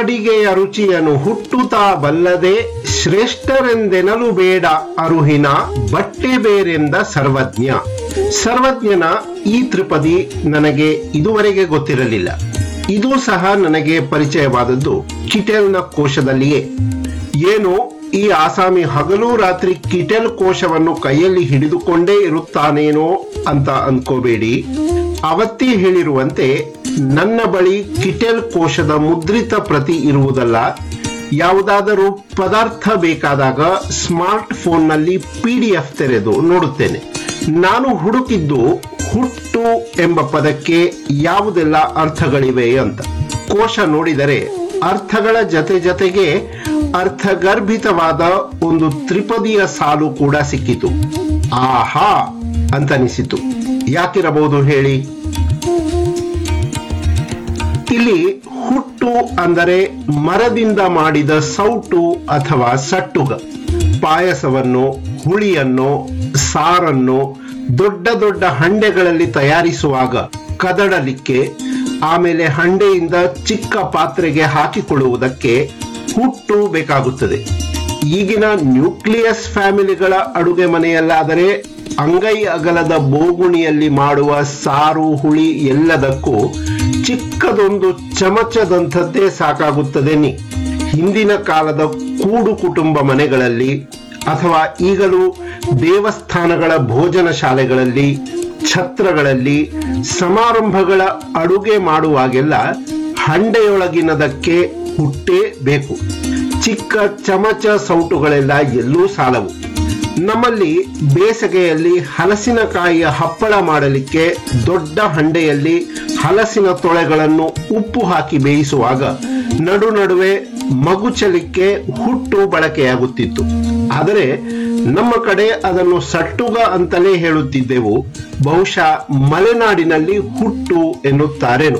ಅಡಿಗೆಯ ರುಚಿಯನ್ನು ಹುಟ್ಟುತ್ತಾ ಬಲ್ಲದೆ ಶ್ರೇಷ್ಠರೆಂದೆನಲು ಬೇಡ ಅರುಹಿನ ಬಟ್ಟೆ ಬೇರೆಂದ ಸರ್ವಜ್ಞ ಸರ್ವಜ್ಞನ ಈ ತ್ರಿಪದಿ ನನಗೆ ಇದುವರೆಗೆ ಗೊತ್ತಿರಲಿಲ್ಲ ಇದು ಸಹ ನನಗೆ ಪರಿಚಯವಾದದ್ದು ಕಿಟೆಲ್ನ ಕೋಶದಲ್ಲಿಯೇ ಏನು ಈ ಆಸಾಮಿ ಹಗಲು ರಾತ್ರಿ ಕಿಟೆಲ್ ಕೋಶವನ್ನು ಕೈಯಲ್ಲಿ ಹಿಡಿದುಕೊಂಡೇ ಇರುತ್ತಾನೇನೋ ಅಂತ ಅನ್ಕೋಬೇಡಿ ಅವತ್ತೇ ಹೇಳಿರುವಂತೆ ನನ್ನ ಬಳಿ ಕಿಟೆಲ್ ಕೋಶದ ಮುದ್ರಿತ ಪ್ರತಿ ಇರುವುದಲ್ಲ ಯಾವುದಾದರೂ ಪದಾರ್ಥ ಬೇಕಾದಾಗ ಸ್ಮಾರ್ಟ್ ಫೋನ್ನಲ್ಲಿ ಪಿ ಡಿ ಎಫ್ ತೆರೆದು ನೋಡುತ್ತೇನೆ ನಾನು ಹುಡುಕಿದ್ದು ಹುಟ್ಟು ಎಂಬ ಪದಕ್ಕೆ ಯಾವುದೆಲ್ಲ ಅರ್ಥಗಳಿವೆ ಅಂತ ಕೋಶ ನೋಡಿದರೆ ಅರ್ಥಗಳ ಜತೆ ಜತೆಗೆ ಅರ್ಥಗರ್ಭಿತವಾದ ಒಂದು ತ್ರಿಪದಿಯ ಸಾಲು ಕೂಡ ಸಿಕ್ಕಿತು ಆಹಾ ಅಂತನಿಸಿತು ಯಾಕಿರಬಹುದು ಹೇಳಿ ಇಲ್ಲಿ ಹುಟ್ಟು ಅಂದರೆ ಮರದಿಂದ ಮಾಡಿದ ಸೌಟು ಅಥವಾ ಸಟ್ಟುಗ ಪಾಯಸವನ್ನು ಹುಳಿಯನ್ನು ಸಾರನ್ನು ದೊಡ್ಡ ದೊಡ್ಡ ಹಂಡೆಗಳಲ್ಲಿ ತಯಾರಿಸುವಾಗ ಕದಡಲಿಕ್ಕೆ ಆಮೇಲೆ ಹಂಡೆಯಿಂದ ಚಿಕ್ಕ ಪಾತ್ರೆಗೆ ಹಾಕಿಕೊಳ್ಳುವುದಕ್ಕೆ ಹುಟ್ಟು ಬೇಕಾಗುತ್ತದೆ ಈಗಿನ ನ್ಯೂಕ್ಲಿಯಸ್ ಫ್ಯಾಮಿಲಿಗಳ ಅಡುಗೆ ಮನೆಯಲ್ಲಾದರೆ ಅಂಗೈ ಅಗಲದ ಬೋಗುಣಿಯಲ್ಲಿ ಮಾಡುವ ಸಾರು ಹುಳಿ ಎಲ್ಲದಕ್ಕೂ ಚಿಕ್ಕದೊಂದು ಚಮಚದಂಥದ್ದೇ ಸಾಕಾಗುತ್ತದೆ ನೀ ಹಿಂದಿನ ಕಾಲದ ಕೂಡು ಕುಟುಂಬ ಮನೆಗಳಲ್ಲಿ ಅಥವಾ ಈಗಲೂ ದೇವಸ್ಥಾನಗಳ ಭೋಜನ ಶಾಲೆಗಳಲ್ಲಿ ಛತ್ರಗಳಲ್ಲಿ ಸಮಾರಂಭಗಳ ಅಡುಗೆ ಮಾಡುವಾಗೆಲ್ಲ ಹಂಡೆಯೊಳಗಿನದಕ್ಕೆ ಹುಟ್ಟೇ ಬೇಕು ಚಿಕ್ಕ ಚಮಚ ಸೌಟುಗಳೆಲ್ಲ ಎಲ್ಲೂ ಸಾಲವು ನಮ್ಮಲ್ಲಿ ಬೇಸಗೆಯಲ್ಲಿ ಹಲಸಿನಕಾಯಿಯ ಹಪ್ಪಳ ಮಾಡಲಿಕ್ಕೆ ದೊಡ್ಡ ಹಂಡೆಯಲ್ಲಿ ಹಲಸಿನ ತೊಳೆಗಳನ್ನು ಉಪ್ಪು ಹಾಕಿ ಬೇಯಿಸುವಾಗ ನಡು ನಡುವೆ ಮಗುಚಲಿಕ್ಕೆ ಹುಟ್ಟು ಬಳಕೆಯಾಗುತ್ತಿತ್ತು ಆದರೆ ನಮ್ಮ ಕಡೆ ಅದನ್ನು ಸಟ್ಟುಗ ಅಂತಲೇ ಹೇಳುತ್ತಿದ್ದೆವು ಬಹುಶಃ ಮಲೆನಾಡಿನಲ್ಲಿ ಹುಟ್ಟು ಎನ್ನುತ್ತಾರೇನು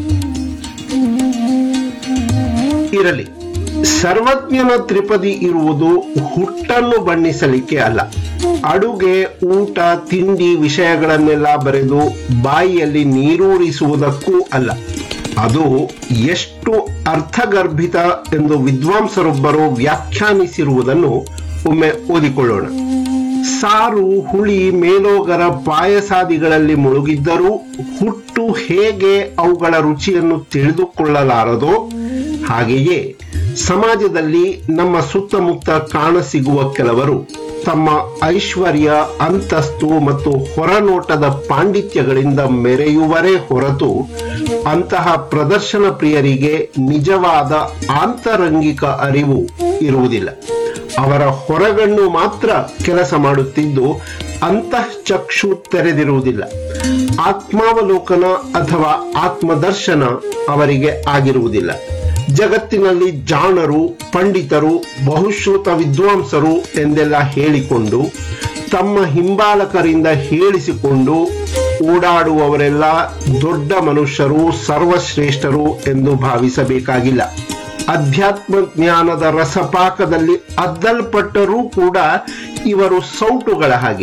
ಇರಲಿ ಸರ್ವಜ್ಞನ ತ್ರಿಪದಿ ಇರುವುದು ಹುಟ್ಟನ್ನು ಬಣ್ಣಿಸಲಿಕ್ಕೆ ಅಲ್ಲ ಅಡುಗೆ ಊಟ ತಿಂಡಿ ವಿಷಯಗಳನ್ನೆಲ್ಲ ಬರೆದು ಬಾಯಿಯಲ್ಲಿ ನೀರೂರಿಸುವುದಕ್ಕೂ ಅಲ್ಲ ಅದು ಎಷ್ಟು ಅರ್ಥಗರ್ಭಿತ ಎಂದು ವಿದ್ವಾಂಸರೊಬ್ಬರು ವ್ಯಾಖ್ಯಾನಿಸಿರುವುದನ್ನು ಒಮ್ಮೆ ಓದಿಕೊಳ್ಳೋಣ ಸಾರು ಹುಳಿ ಮೇಲೋಗರ ಪಾಯಸಾದಿಗಳಲ್ಲಿ ಮುಳುಗಿದ್ದರೂ ಹುಟ್ಟು ಹೇಗೆ ಅವುಗಳ ರುಚಿಯನ್ನು ತಿಳಿದುಕೊಳ್ಳಲಾರದೋ ಹಾಗೆಯೇ ಸಮಾಜದಲ್ಲಿ ನಮ್ಮ ಸುತ್ತಮುತ್ತ ಕಾಣಸಿಗುವ ಕೆಲವರು ತಮ್ಮ ಐಶ್ವರ್ಯ ಅಂತಸ್ತು ಮತ್ತು ಹೊರನೋಟದ ಪಾಂಡಿತ್ಯಗಳಿಂದ ಮೆರೆಯುವರೇ ಹೊರತು ಅಂತಹ ಪ್ರದರ್ಶನ ಪ್ರಿಯರಿಗೆ ನಿಜವಾದ ಆಂತರಂಗಿಕ ಅರಿವು ಇರುವುದಿಲ್ಲ ಅವರ ಹೊರಗಣ್ಣು ಮಾತ್ರ ಕೆಲಸ ಮಾಡುತ್ತಿದ್ದು ಅಂತಃಚಕ್ಷು ತೆರೆದಿರುವುದಿಲ್ಲ ಆತ್ಮಾವಲೋಕನ ಅಥವಾ ಆತ್ಮದರ್ಶನ ಅವರಿಗೆ ಆಗಿರುವುದಿಲ್ಲ ಜಗತ್ತಿನಲ್ಲಿ ಜಾಣರು ಪಂಡಿತರು ಬಹುಶ್ರುತ ವಿದ್ವಾಂಸರು ಎಂದೆಲ್ಲ ಹೇಳಿಕೊಂಡು ತಮ್ಮ ಹಿಂಬಾಲಕರಿಂದ ಹೇಳಿಸಿಕೊಂಡು ಓಡಾಡುವವರೆಲ್ಲ ದೊಡ್ಡ ಮನುಷ್ಯರು ಸರ್ವಶ್ರೇಷ್ಠರು ಎಂದು ಭಾವಿಸಬೇಕಾಗಿಲ್ಲ ಅಧ್ಯಾತ್ಮ ಜ್ಞಾನದ ರಸಪಾಕದಲ್ಲಿ ಅದ್ದಲ್ಪಟ್ಟರೂ ಕೂಡ ಇವರು ಸೌಟುಗಳ ಹಾಗೆ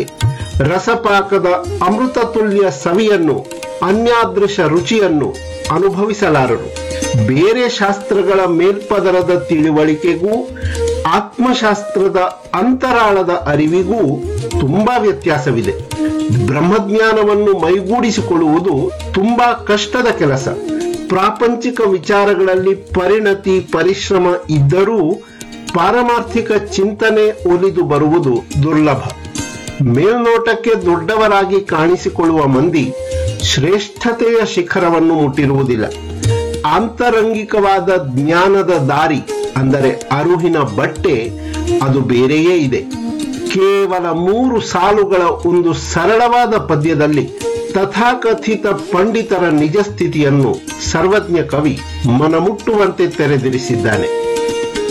ರಸಪಾಕದ ಅಮೃತ ತುಲ್ಯ ಸವಿಯನ್ನು ಅನ್ಯಾದೃಶ ರುಚಿಯನ್ನು ಅನುಭವಿಸಲಾರರು ಬೇರೆ ಶಾಸ್ತ್ರಗಳ ಮೇಲ್ಪದರದ ತಿಳುವಳಿಕೆಗೂ ಆತ್ಮಶಾಸ್ತ್ರದ ಅಂತರಾಳದ ಅರಿವಿಗೂ ತುಂಬಾ ವ್ಯತ್ಯಾಸವಿದೆ ಬ್ರಹ್ಮಜ್ಞಾನವನ್ನು ಮೈಗೂಡಿಸಿಕೊಳ್ಳುವುದು ತುಂಬಾ ಕಷ್ಟದ ಕೆಲಸ ಪ್ರಾಪಂಚಿಕ ವಿಚಾರಗಳಲ್ಲಿ ಪರಿಣತಿ ಪರಿಶ್ರಮ ಇದ್ದರೂ ಪಾರಮಾರ್ಥಿಕ ಚಿಂತನೆ ಒಲಿದು ಬರುವುದು ದುರ್ಲಭ ಮೇಲ್ನೋಟಕ್ಕೆ ದೊಡ್ಡವರಾಗಿ ಕಾಣಿಸಿಕೊಳ್ಳುವ ಮಂದಿ ಶ್ರೇಷ್ಠತೆಯ ಶಿಖರವನ್ನು ಮುಟ್ಟಿರುವುದಿಲ್ಲ ಆಂತರಂಗಿಕವಾದ ಜ್ಞಾನದ ದಾರಿ ಅಂದರೆ ಅರುಹಿನ ಬಟ್ಟೆ ಅದು ಬೇರೆಯೇ ಇದೆ ಕೇವಲ ಮೂರು ಸಾಲುಗಳ ಒಂದು ಸರಳವಾದ ಪದ್ಯದಲ್ಲಿ ತಥಾಕಥಿತ ಪಂಡಿತರ ನಿಜ ಸ್ಥಿತಿಯನ್ನು ಸರ್ವಜ್ಞ ಕವಿ ಮನಮುಟ್ಟುವಂತೆ ತೆರೆದಿರಿಸಿದ್ದಾನೆ